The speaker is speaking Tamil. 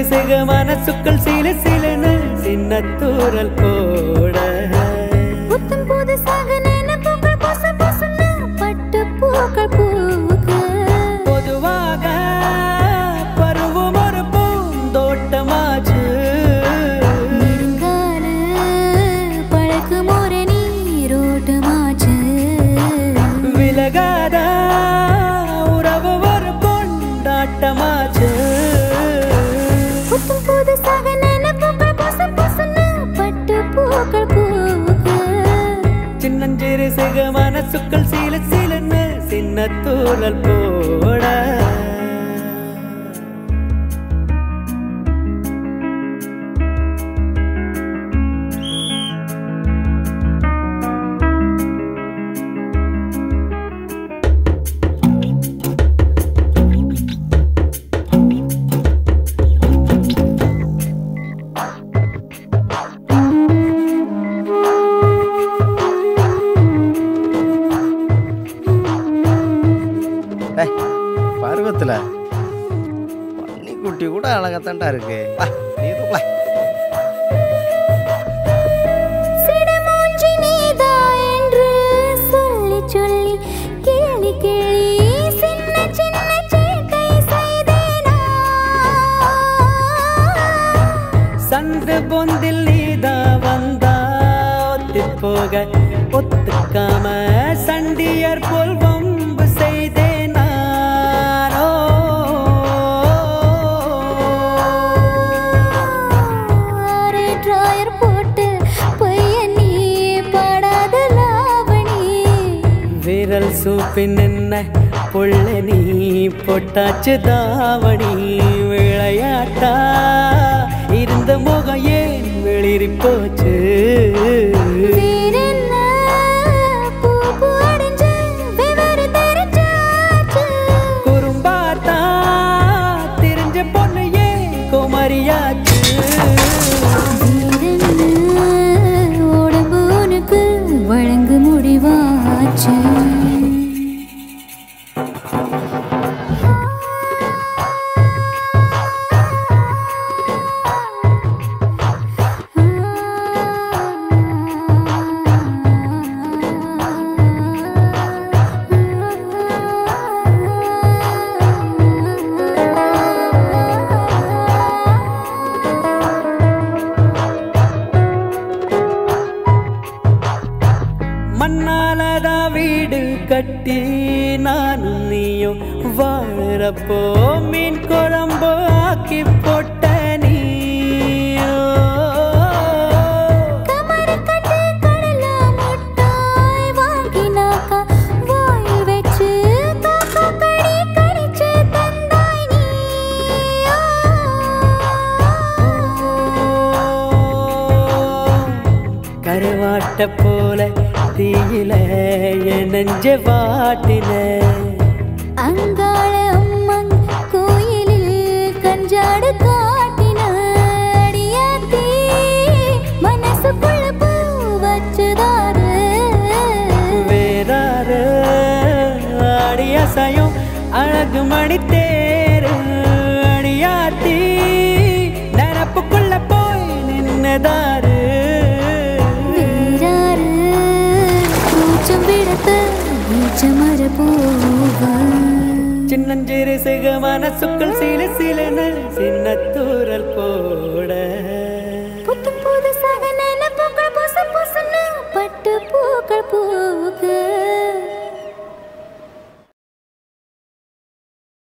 சிக மனசுக்கள் சில சிலன்னு சின்ன தூரல் போட புத்தம் புதுசாக நினைப்புகள் பொசு பொசுன்னு பட்டு பூக்கள் பூக்க பொதுவாக பருவம் ஒரு பூந்தோட்டமாச்சு நெடுங்கால பழக்கும் ஒரு நீரோட்டமாச்சு விலகாத உறவு ஒரு கொண்டாட்டமாச்சு புத்தம் புதுசாக நினைப்புகள் பொசு பொசுன்னு பட்டு பூக்கள் பூக்க சின்னஞ்சிறு சிக மனசுக்கள் சீல சீலன்னு சின்ன தூரல் போட டேய், பருவத்துல பன்னிக்குட்டி கூட அழகாத்தான்டா இருக்கு வா, நீ தூக்கல சிடமூஞ்சி நீதா என்று சொல்லி சொல்லி கேலி கேலி சின்ன சின்ன சேட்டை செய்தேனா சந்து பொந்தில் நீதா வந்தா ஒத்தி போக ஒத்துக்காம சண்டியர் போல் வம்பு செய்தேன் நானோ ஆறு டிராயர் போட்டு பையன் நீ படாத லாவணி விரல் சூப்பின் நின்ன புள்ள நீ பொட்டாச்சு தாவணி விளையாட்டா இருந்த முகம் ஏன் வெளிரி போச்சு வேறென்ன பூ பூ அடைஞ்சு விவரம் தெரிஞ்சாச்சு குறும்பாத்தா தெரிஞ்ச பொண்ணு ஏன் குமரியாச்சு வீரன்னு உடம்பு உனக்கு வழங்கு முடிவாச்சு மண்ணாலதான் வீடு கட்டி நானும் நீயும் வாழறப்போ மீன் குழம்பு ஆக்கி போட்ட நீயோ கமரு கட்டு கடல முட்டாய் வாங்கினாக்கா வாயில் வச்சு காக்கா கடி கடிச்சு தந்தாய் நீயோ கருவாட்ட போல தீயில என் நெஞ்ச வாட்டின அங்காள அம்மன் கோயிலில் கஞ்சாடு காட்டின அடியாத்தி மனசுக்குள்ள பூ வச்சுதாரு வேறாறு ஆடி அசையும் அழகு மணி தேரு அடியாத்தி நினப்புக்குள்ள போய் நின்னதாரு வீராரு கூச்சம் விடத்த வீச்சமர பூவ சின்னஞ்சிறு சிக மனசுக்குள் சில சில